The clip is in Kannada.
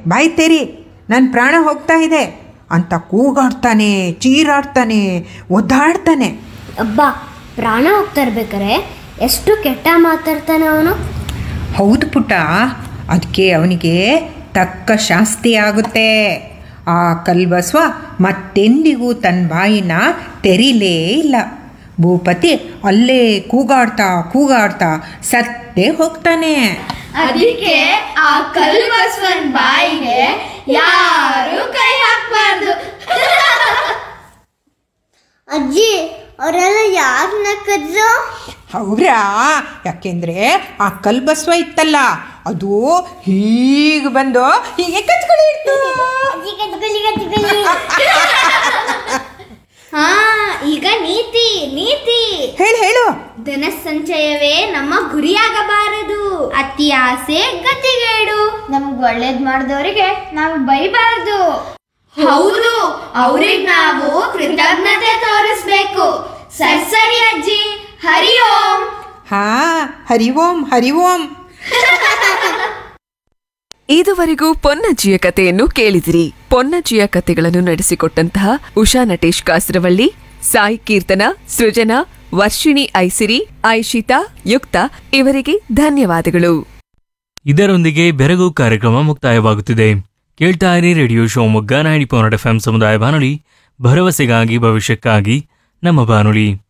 ಬಾಯಿ ತೆರಿ ನನ್ನ ಪ್ರಾಣ ಹೋಗ್ತಾ ಇದೆ ಅಂತ ಕೂಗಾಡ್ತಾನೆ ಚೀರಾಡ್ತಾನೆ ಒದ್ದಾಡ್ತಾನೆ ಅಬ್ಬಾ ಪ್ರಾಣ ಹೋಗ್ತಾ ಇರ್ಬೇಕಾರೆ ಎಷ್ಟು ಕೆಟ್ಟ ಮಾತಾಡ್ತಾನೆ ಅವನು ಹೌದು ಪುಟ್ಟ ಅದಕ್ಕೆ ಅವನಿಗೆ ತಕ್ಕ ಶಾಸ್ತಿ ಆಗುತ್ತೆ ಆ ಕಲ್ಬಸ್ವ ಮತ್ತೆಂದಿಗೂ ತನ್ನ ಬಾಯಿನ ತೆರೀಲೇ ಇಲ್ಲ ಭೂಪತಿ ಅಲ್ಲೇ ಕೂಗಾಡ್ತಾ ಕೂಗಾಡ್ತಾ ಸತ್ತೇ ಹೋಗ್ತಾನೆ ಅದಕ್ಕೆ ಆ ಕಲ್ಬಸ್ವನ್ ಬಾಯಿಗೆ ಯಾರು ಕೈ ಹಾಕ್ಬಾರ್ದು ಅಜ್ಜಿ ಅವರೆಲ್ಲ ಯಾರು ನಕ್ಕದ್ರು ಹೌದ್ರಾ ಯಾಕೆಂದ್ರೆ ಆ ಕಲ್ಬಸ್ವ ಇತ್ತಲ್ಲ ಅದು ಹೀಗೆ ಬಂದು ಹೀಗೆ ಕಚ್ಕೊಳ್ಳಿ ಇತ್ತು ಹಾ ಈಗ ನೀತಿ ನೀತಿ ಹೇಳು ಹೇಳು ಧನ ಸಂಚಯವೇ ನಮ್ಮ ಗುರಿಯಾಗಬಾರದು ಅತಿ ಆಸೆ ಗತಿಗೇಡು ನಮ್ಗ್ ಒಳ್ಳೇದ್ ಮಾಡಿದವರಿಗೆ ನಾವು ಬೈಬಾರ್ದು ಹೌದು ಅವ್ರಿಗೆ ನಾವು ಕೃತಜ್ಞತೆ ತೋರಿಸ್ಬೇಕು ಸರಿ ಸರಿ ಅಜ್ಜಿ ಹರಿ ಓಂ ಹಾ ಹರಿ ಓಂ ಹರಿ ಓಂ ಇದುವರೆಗೂ ಪೊನ್ನಜ್ಜಿಯ ಕಥೆಯನ್ನು ಕೇಳಿದಿರಿ ಪೊನ್ನಜ್ಜಿಯ ಕಥೆಗಳನ್ನು ನಡೆಸಿಕೊಟ್ಟಂತಹ ಉಷಾ ನಟೇಶ್ ಕಾಸರವಳ್ಳಿ ಸಾಯಿ ಕೀರ್ತನ ಸೃಜನಾ ವರ್ಷಿಣಿ ಐಸಿರಿ ಐಶಿತಾ ಯುಕ್ತ ಇವರಿಗೆ ಧನ್ಯವಾದಗಳು ಇದರೊಂದಿಗೆ ಬೆರಗು ಕಾರ್ಯಕ್ರಮ ಮುಕ್ತಾಯವಾಗುತ್ತಿದೆ ಕೇಳ್ತಾ ಇರಿ radio Shivamogga ninety point F M ಸಮುದಾಯ ಬಾನುಲಿ ಭರವಸೆಗಾಗಿ ಭವಿಷ್ಯಕ್ಕಾಗಿ ನಮ್ಮ ಬಾನುಲಿ